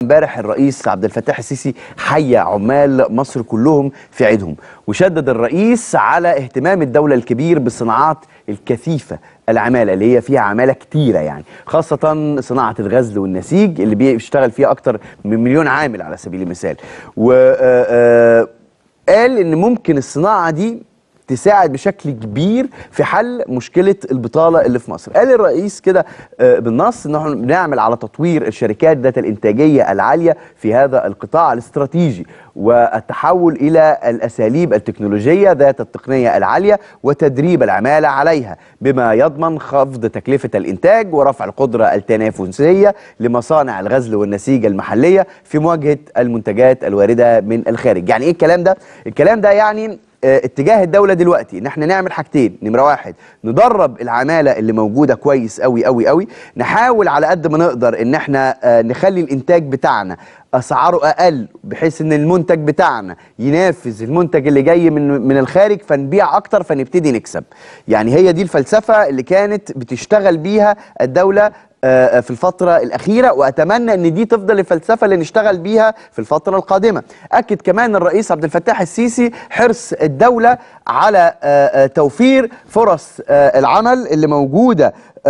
امبارح الرئيس عبد الفتاح السيسي حيا عمال مصر كلهم في عيدهم وشدد الرئيس على اهتمام الدولة الكبير بالصناعات الكثيفة العمالة اللي هي فيها عمالة كتيرة يعني خاصة صناعة الغزل والنسيج اللي بيشتغل فيها أكتر من مليون عامل على سبيل المثال وقال إن ممكن الصناعة دي تساعد بشكل كبير في حل مشكله البطاله اللي في مصر. قال الرئيس كده آه، بالنص ان احنا بنعمل على تطوير الشركات ذات الانتاجيه العاليه في هذا القطاع الاستراتيجي والتحول الى الاساليب التكنولوجيه ذات التقنيه العاليه وتدريب العماله عليها بما يضمن خفض تكلفه الانتاج ورفع القدره التنافسيه لمصانع الغزل والنسيج المحليه في مواجهه المنتجات الوارده من الخارج. يعني ايه الكلام ده؟ الكلام ده يعني آه، اتجاه الدوله دلوقتي ان احنا نعمل حاجتين نمره واحد ندرب العماله اللي موجوده كويس قوي قوي قوي نحاول على قد ما نقدر ان احنا آه، نخلي الانتاج بتاعنا اسعاره اقل بحيث ان المنتج بتاعنا ينافس المنتج اللي جاي من من الخارج فنبيع اكتر فنبتدي نكسب يعني هي دي الفلسفه اللي كانت بتشتغل بيها الدوله آه، في الفترة الأخيرة وأتمنى أن دي تفضل الفلسفة اللي نشتغل بيها في الفترة القادمة أكد كمان الرئيس عبد الفتاح السيسي حرص الدولة على آه، آه، توفير فرص آه، العمل اللي موجودة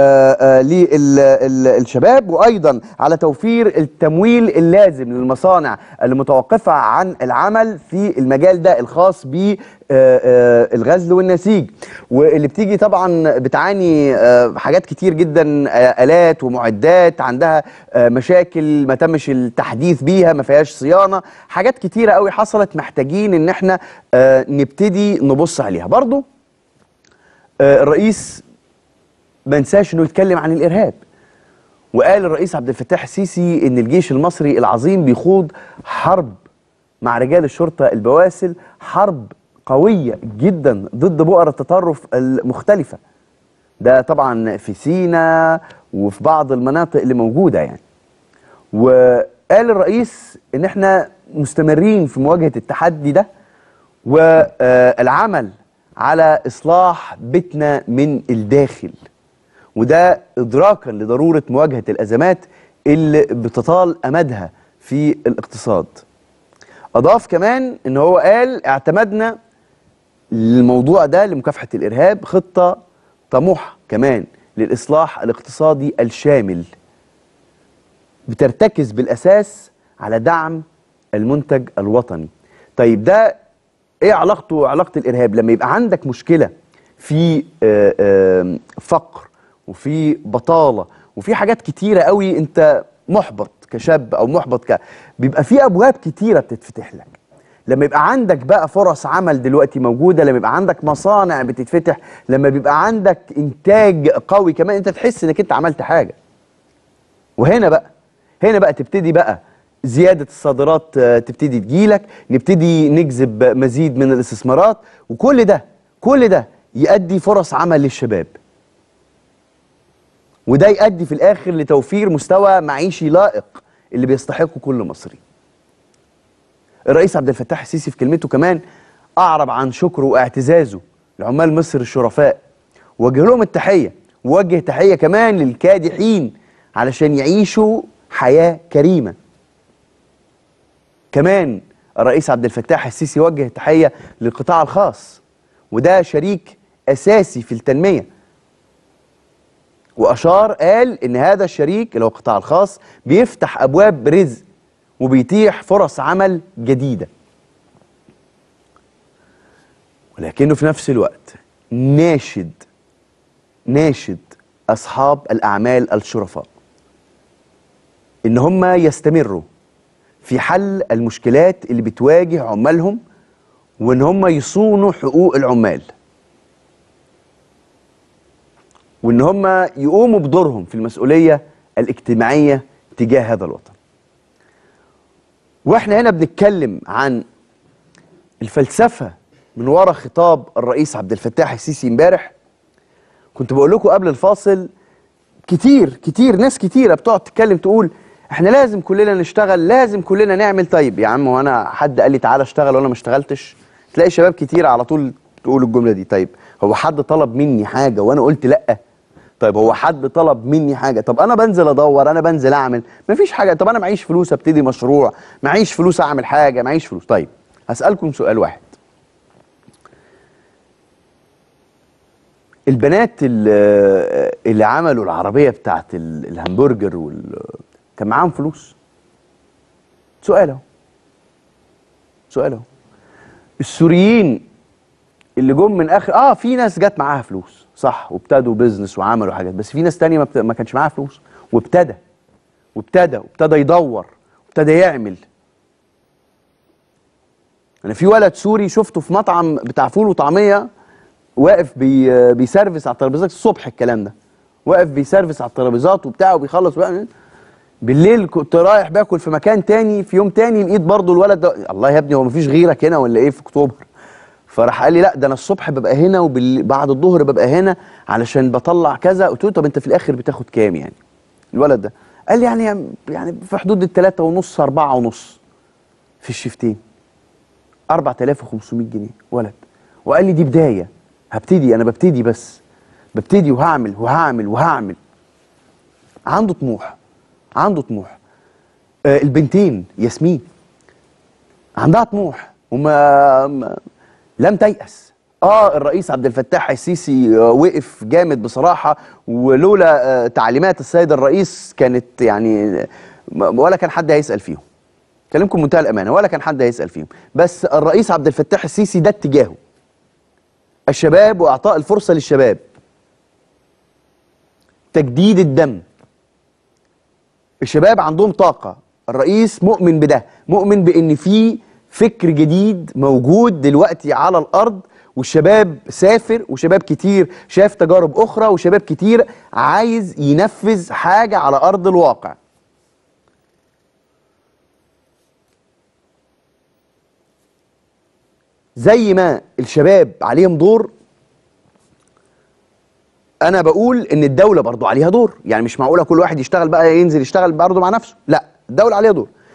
للشباب وايضا على توفير التمويل اللازم للمصانع المتوقفه عن العمل في المجال ده الخاص بالغزل والنسيج واللي بتيجي طبعا بتعاني آه، حاجات كتير جدا آه، الات ومعدات عندها آه، مشاكل ما تمش التحديث بيها ما فيهاش صيانه حاجات كتيره قوي حصلت محتاجين ان احنا آه، نبتدي نبص عليها برضو آه، الرئيس ما نساش انه يتكلم عن الارهاب وقال الرئيس عبد الفتاح السيسي ان الجيش المصري العظيم بيخوض حرب مع رجال الشرطه البواسل حرب قويه جدا ضد بؤر التطرف المختلفه ده طبعا في سينا وفي بعض المناطق اللي موجوده يعني وقال الرئيس ان احنا مستمرين في مواجهه التحدي ده والعمل على اصلاح بيتنا من الداخل وده ادراكا لضروره مواجهه الازمات اللي بتطال امدها في الاقتصاد. اضاف كمان ان هو قال اعتمدنا للموضوع ده لمكافحه الارهاب خطه طموحه كمان للاصلاح الاقتصادي الشامل بترتكز بالاساس على دعم المنتج الوطني. طيب ده ايه علاقته علاقه الارهاب لما يبقى عندك مشكله في آه، آه، فقر وفي بطاله وفي حاجات كتيره قوي انت محبط كشاب او محبط ك بيبقى في ابواب كتيره بتتفتح لك لما يبقى عندك بقى فرص عمل دلوقتي موجوده لما يبقى عندك مصانع بتتفتح لما بيبقى عندك انتاج قوي كمان انت تحس انك انت عملت حاجه وهنا بقى هنا بقى تبتدي بقى زيادة الصادرات آه، تبتدي تجيلك نبتدي نجذب مزيد من الاستثمارات وكل ده كل ده يؤدي فرص عمل للشباب وده يؤدي في الآخر لتوفير مستوى معيشي لائق اللي بيستحقه كل مصري الرئيس عبد الفتاح السيسي في كلمته كمان أعرب عن شكره واعتزازه لعمال مصر الشرفاء وجه لهم التحية ووجه تحية كمان للكادحين علشان يعيشوا حياة كريمة كمان الرئيس عبد الفتاح السيسي وجه تحية للقطاع الخاص وده شريك أساسي في التنمية وأشار قال إن هذا الشريك اللي هو القطاع الخاص بيفتح أبواب رزق وبيتيح فرص عمل جديدة ولكنه في نفس الوقت ناشد ناشد أصحاب الأعمال الشرفاء إن هم يستمروا في حل المشكلات اللي بتواجه عمالهم وإن هم يصونوا حقوق العمال وإن هم يقوموا بدورهم في المسؤولية الاجتماعية تجاه هذا الوطن واحنا هنا بنتكلم عن الفلسفة من وراء خطاب الرئيس عبد الفتاح السيسي امبارح كنت بقول لكم قبل الفاصل كتير كتير ناس كتيرة بتقعد تتكلم تقول احنا لازم كلنا نشتغل لازم كلنا نعمل طيب يا عم وانا حد قال لي تعالى اشتغل وانا ما اشتغلتش تلاقي شباب كتير على طول تقول الجملة دي طيب هو حد طلب مني حاجة وانا قلت لا طيب هو حد طلب مني حاجه طب انا بنزل ادور انا بنزل اعمل مفيش حاجه طب انا معيش فلوس ابتدي مشروع معيش فلوس اعمل حاجه معيش فلوس طيب هسالكم سؤال واحد البنات اللي, اللي عملوا العربيه بتاعت ال- الهمبرجر وال كان معاهم فلوس سؤال اهو سؤال اهو السوريين اللي جم من اخر اه في ناس جت معاها فلوس صح وابتدوا بيزنس وعملوا حاجات بس في ناس تانية ما, بت... ما كانش معاها فلوس وابتدى وابتدى وابتدى يدور وابتدى يعمل انا في ولد سوري شفته في مطعم بتاع فول وطعميه واقف بي... بيسرفس على الترابيزات الصبح الكلام ده واقف بيسرفس على الترابيزات وبتاع وبيخلص بقى بالليل كنت رايح باكل في مكان تاني في يوم تاني لقيت برضو الولد ده الله يا ابني هو مفيش غيرك هنا ولا ايه في اكتوبر فراح قال لي لا ده انا الصبح ببقى هنا وبعد الظهر ببقى هنا علشان بطلع كذا قلت له طب انت في الاخر بتاخد كام يعني الولد ده قال لي يعني يعني في حدود الثلاثة ونص أربعة ونص في الشفتين 4500 جنيه ولد وقال لي دي بداية هبتدي أنا ببتدي بس ببتدي وهعمل وهعمل وهعمل عنده طموح عنده طموح آه البنتين ياسمين عندها طموح وما ما- لم تيأس اه الرئيس عبد الفتاح السيسي آه، وقف جامد بصراحه ولولا آه، تعليمات السيد الرئيس كانت يعني آه، ولا كان حد هيسأل فيهم كلمكم منتهى الامانه ولا كان حد هيسأل فيهم بس الرئيس عبد الفتاح السيسي ده اتجاهه الشباب واعطاء الفرصه للشباب تجديد الدم الشباب عندهم طاقة الرئيس مؤمن بده مؤمن بأن في فكر جديد موجود دلوقتي على الأرض والشباب سافر وشباب كتير شاف تجارب أخرى وشباب كتير عايز ينفذ حاجة على أرض الواقع زي ما الشباب عليهم دور انا بقول ان الدوله برضو عليها دور يعني مش معقوله كل واحد يشتغل بقى ينزل يشتغل برضو مع نفسه لا الدوله عليها دور